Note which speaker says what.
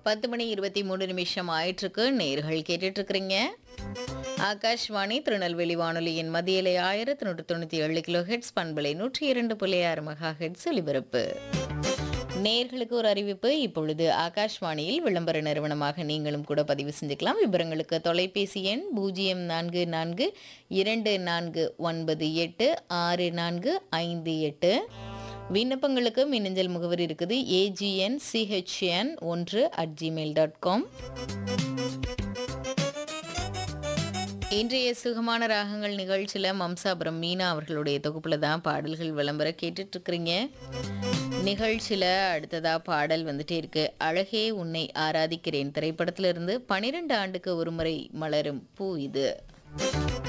Speaker 1: பத்து மணி இருபத்தி மூணு நிமிஷம் ஆயிட்டிருக்கு நேர்கள் கேட்டுட்டு இருக்கிறீங்க ஆகாஷ்வாணி திருநெல்வேலி வானொலியின் மதியலை ஆயிரத்தி நூற்றி தொண்ணூற்றி ஏழு கிலோ ஹெட்ஸ் பண்பலை நூற்றி இரண்டு புள்ளி ஆறு மெகா ஹெட்ஸ் ஒலிபரப்பு நேர்களுக்கு ஒரு அறிவிப்பு இப்பொழுது ஆகாஷ்வாணியில் விளம்பர நிறுவனமாக நீங்களும் கூட பதிவு செஞ்சுக்கலாம் விவரங்களுக்கு தொலைபேசி எண் பூஜ்ஜியம் நான்கு நான்கு இரண்டு நான்கு ஒன்பது எட்டு ஆறு நான்கு ஐந்து எட்டு விண்ணப்பங்களுக்கு மின்னஞ்சல் முகவரி இருக்குது ஏஜிஎன் சிஹெச்என் ஒன்று அட் ஜிமெயில் டாட் காம் இன்றைய சுகமான ராகங்கள் நிகழ்ச்சியில் மம்சாபுரம் மீனா அவர்களுடைய தொகுப்பில் தான் பாடல்கள் விளம்பர கேட்டுட்டு இருக்கிறீங்க நிகழ்ச்சியில் அடுத்ததா பாடல் வந்துட்டே இருக்கு அழகே உன்னை ஆராதிக்கிறேன் திரைப்படத்திலிருந்து பனிரெண்டு ஆண்டுக்கு ஒரு முறை மலரும் பூ இது